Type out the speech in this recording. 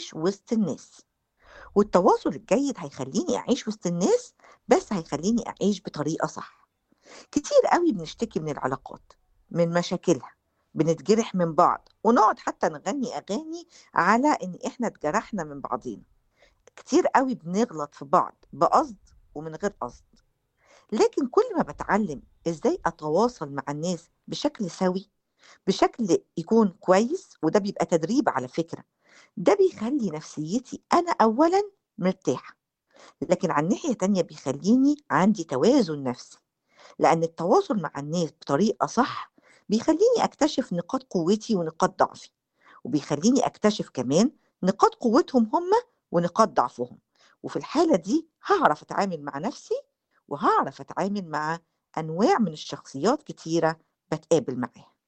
أعيش وسط الناس والتواصل الجيد هيخليني أعيش وسط الناس بس هيخليني أعيش بطريقة صح كتير قوي بنشتكي من العلاقات من مشاكلها بنتجرح من بعض ونقعد حتى نغني أغاني على إن إحنا اتجرحنا من بعضينا كتير قوي بنغلط في بعض بقصد ومن غير قصد لكن كل ما بتعلم إزاي أتواصل مع الناس بشكل سوي بشكل يكون كويس وده بيبقى تدريب على فكرة ده بيخلي نفسيتي أنا أولا مرتاحة لكن عن ناحية تانية بيخليني عندي توازن نفسي لأن التواصل مع الناس بطريقة صح بيخليني أكتشف نقاط قوتي ونقاط ضعفي وبيخليني أكتشف كمان نقاط قوتهم هم ونقاط ضعفهم وفي الحالة دي هعرف أتعامل مع نفسي وهعرف أتعامل مع أنواع من الشخصيات كتيرة بتقابل معاها